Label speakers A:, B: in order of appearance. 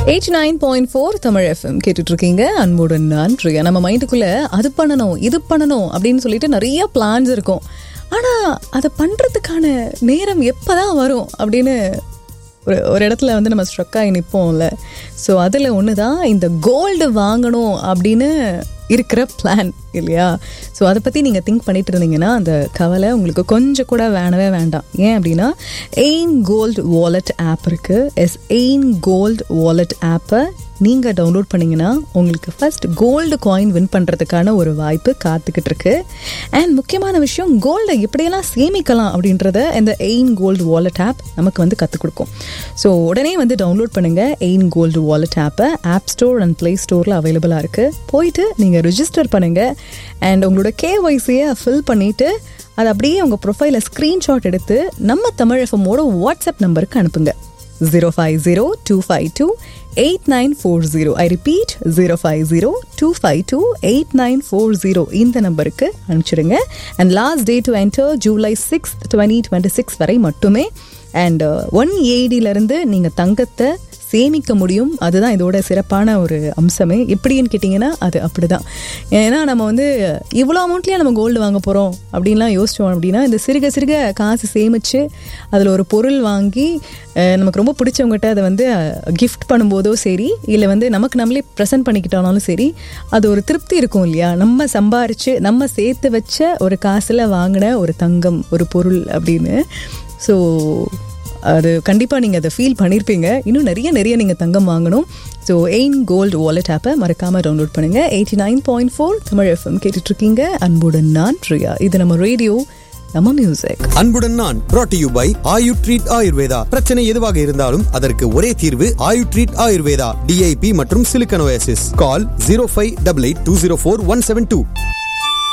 A: eighty nine point four Tamil FM கேட்டுட்டு இருக்கீங்க அன்புடன் நான் பிரியா நம்ம மைண்டுக்குள்ள அது பண்ணணும் இது பண்ணணும் அப்படின்னு சொல்லிட்டு நிறைய பிளான்ஸ் இருக்கும் ஆனால் அதை பண்ணுறதுக்கான நேரம் எப்போ தான் வரும் அப்படின்னு ஒரு ஒரு இடத்துல வந்து நம்ம ஸ்ட்ரக் ஆகி நிற்போம்ல ஸோ அதில் ஒன்று தான் இந்த கோல்டு வாங்கணும் அப்படின்னு இருக்கிற பிளான் இல்லையா ஸோ அதை பற்றி நீங்கள் திங்க் பண்ணிட்டு இருந்தீங்கன்னா அந்த கவலை உங்களுக்கு கொஞ்சம் கூட வேணவே வேண்டாம் ஏன் அப்படின்னா எயின் கோல்டு வாலெட் ஆப் இருக்குது எஸ் எயின் கோல்டு வாலெட் ஆப்பை நீங்கள் டவுன்லோட் பண்ணிங்கன்னா உங்களுக்கு ஃபர்ஸ்ட் கோல்டு காயின் வின் பண்ணுறதுக்கான ஒரு வாய்ப்பு காத்துக்கிட்டு இருக்கு அண்ட் முக்கியமான விஷயம் கோல்டை எப்படியெல்லாம் சேமிக்கலாம் அப்படின்றத இந்த எயின் கோல்டு வாலெட் ஆப் நமக்கு வந்து கற்றுக் கொடுக்கும் ஸோ உடனே வந்து டவுன்லோட் பண்ணுங்கள் எயின் கோல்டு வாலெட் ஆப்பை ஆப் ஸ்டோர் அண்ட் ப்ளே ஸ்டோரில் அவைலபிளாக இருக்குது போயிட்டு நீங்கள் ரிஜிஸ்டர் பண்ணுங்கள் அண்ட் உங்களோட கேஒய்சியை ஃபில் பண்ணிவிட்டு அதை அப்படியே உங்கள் ப்ரொஃபைலை ஸ்க்ரீன்ஷாட் எடுத்து நம்ம தமிழ் எஃப்எம்மோட வாட்ஸ்அப் நம்பருக்கு அனுப்புங்க zero five zero two five two eight nine four zero I repeat zero five zero two five two eight nine four zero இந்த நம்பருக்கு அனுப்பிச்சிடுங்க and last day to enter July six twenty twenty six வரை மட்டுமே and one ஏடியிலேருந்து நீங்கள் தங்கத்தை சேமிக்க முடியும் அதுதான் இதோட சிறப்பான ஒரு அம்சமே எப்படின்னு கேட்டிங்கன்னா அது அப்படிதான் ஏன்னா நம்ம வந்து இவ்வளோ அமௌண்ட்லேயே நம்ம கோல்டு வாங்க போகிறோம் அப்படின்லாம் யோசிச்சோம் அப்படின்னா இந்த சிறுக சிறுக காசு சேமித்து அதில் ஒரு பொருள் வாங்கி அஹ், நமக்கு ரொம்ப பிடிச்சவங்ககிட்ட அதை வந்து கிஃப்ட் பண்ணும்போதோ சரி இல்லை வந்து நமக்கு நம்மளே ப்ரெசென்ட் பண்ணிக்கிட்டாலும் சரி அது ஒரு திருப்தி இருக்கும் இல்லையா நம்ம சம்பாரித்து நம்ம சேர்த்து வச்ச ஒரு காசில் வாங்கின ஒரு தங்கம் ஒரு பொருள் அப்படின்னு ஸோ அது கண்டிப்பாக நீங்கள் அதை ஃபீல் பண்ணியிருப்பீங்க இன்னும் நிறைய நிறைய நீங்கள் தங்கம் வாங்கணும் ஸோ எயின் கோல்டு வாலெட் ஆப்பை மறக்காமல் டவுன்லோட் பண்ணுங்கள் eighty nine point four Tamil FM கேட்டுட்ருக்கீங்க அன்புடன் நான் பிரியா இது நம்ம ரேடியோ நம்ம மியூசிக்
B: அன்புடன் நான் brought to you by Ayu Treat Ayurveda பிரச்சனை எதுவாக இருந்தாலும் அதற்கு ஒரே தீர்வு ஆயு ட்ரீட் ஆயுர்வேதா டிஐபி மற்றும் சிலிக்கனோசிஸ் call zero five double eight two zero four one seven two